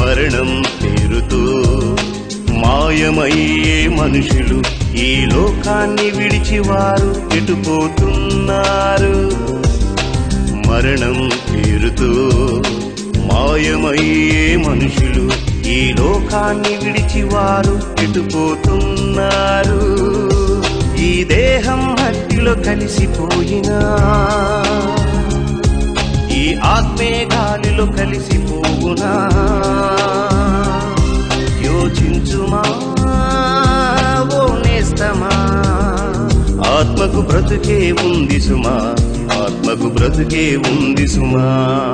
మరణం పేరుతో మాయమయ్యే మనుషులు ఈ లోకాన్ని విడిచి వారు ఎటుపోతున్నారు మరణం పేరుతో మాయమయ్యే మనుషులు ఈ లోకాన్ని విడిచి వారు ఎటుపోతున్నారు ఈ దేహం మట్టిలో కలిసిపోయినా ఈ ఆత్మే గాలిలో కలిసిపోవునా యోచించుమా ఓ నేస్తమా ఆత్మకు బ్రతుకే ఉంది సుమా ఆత్మకు బ్రతుకే ఉంది సుమా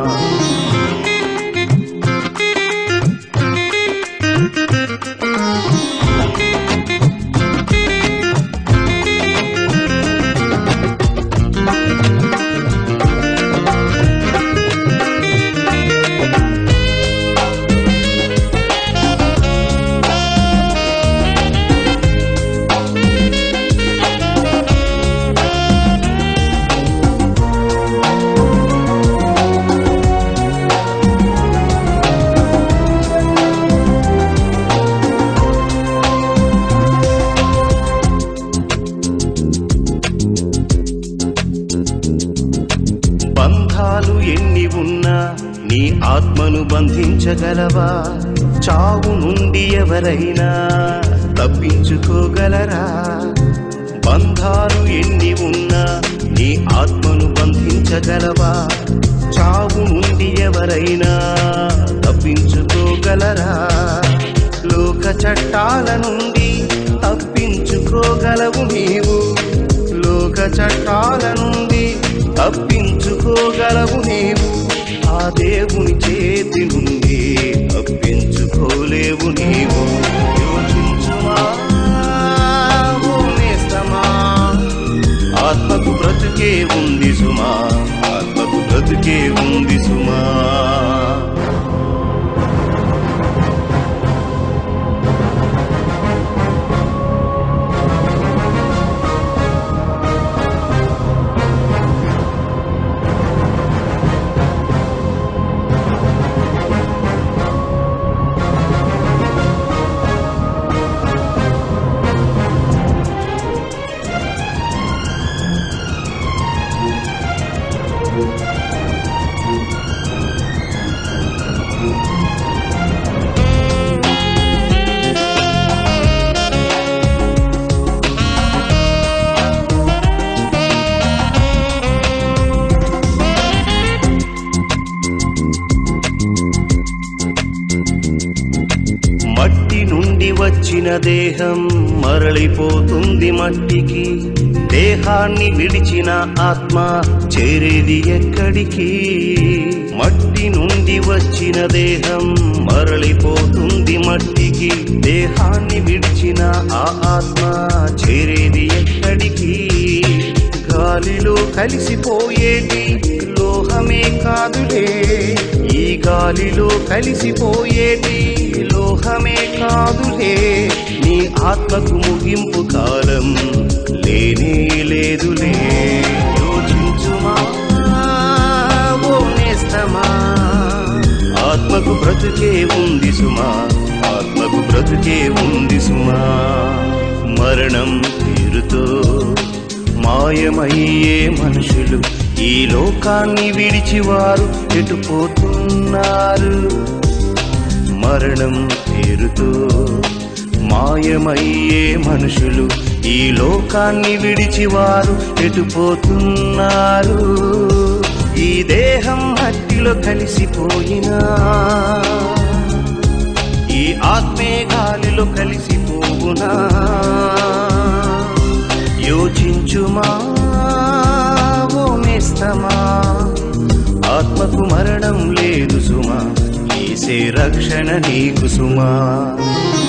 బంధాలు ఎన్ని ఉన్నా నీ ఆత్మను బంధించగలవా చావు నుండి ఎవరైనా తప్పించుకోగలరా బంధాలు ఎన్ని ఉన్నా నీ ఆత్మను బంధించగలవా చావు నుండి ఎవరైనా తప్పించుకోగలరా లోక చట్టాల నుండి తప్పించుకోగలవు నీవు లోక చట్టాల నుండి తప్పించుకోగలవు నీవు ఆ దేవుని చేతి నుండి తప్పించుకోలేవు నీవు యోచించుమా ఓ నేస్తమా ఆత్మకు బ్రతుకే ఉంది సుమా ఆత్మకు బ్రతుకే ఉంది సుమా మట్టి నుండి వచ్చిన దేహం మరలిపోతుంది మట్టికి దేహాన్ని విడిచిన ఆత్మ చేరేది ఎక్కడికి మట్టి నుండి వచ్చిన దేహం మరలిపోతుంది మట్టికి దేహాన్ని విడిచిన ఆ ఆత్మ చేరేది ఎక్కడికి గాలిలో కలిసిపోయేది లోహమే కాదులే ఈ గాలిలో కలిసిపోయేది లోహమే కాదులే నీ ఆత్మకు ముగింపు కాలం లేనే లేదులే యోచించుమా ఓ నేస్తమా ఆత్మకు బ్రతుకే ఉంది సుమా ఆత్మకు బ్రతుకే ఉంది సుమా మరణం పేరుతో మాయమయ్యే మనుషులు ఈ లోకాన్ని విడిచి వారు ఎటుపోతున్నారు మరణం పేరుతో మాయమయ్యే మనుషులు ఈ లోకాన్ని విడిచి వారు ఎటుపోతున్నారు ఈ దేహం మట్టిలో కలిసిపోయినా ఈ ఆత్మే గాలిలో కలిసిపోవునా యోచించుమా ఓ నేస్తమా ఆత్మకు మరణం లేదు సుమా ఈసే రక్షణ నీకు సుమా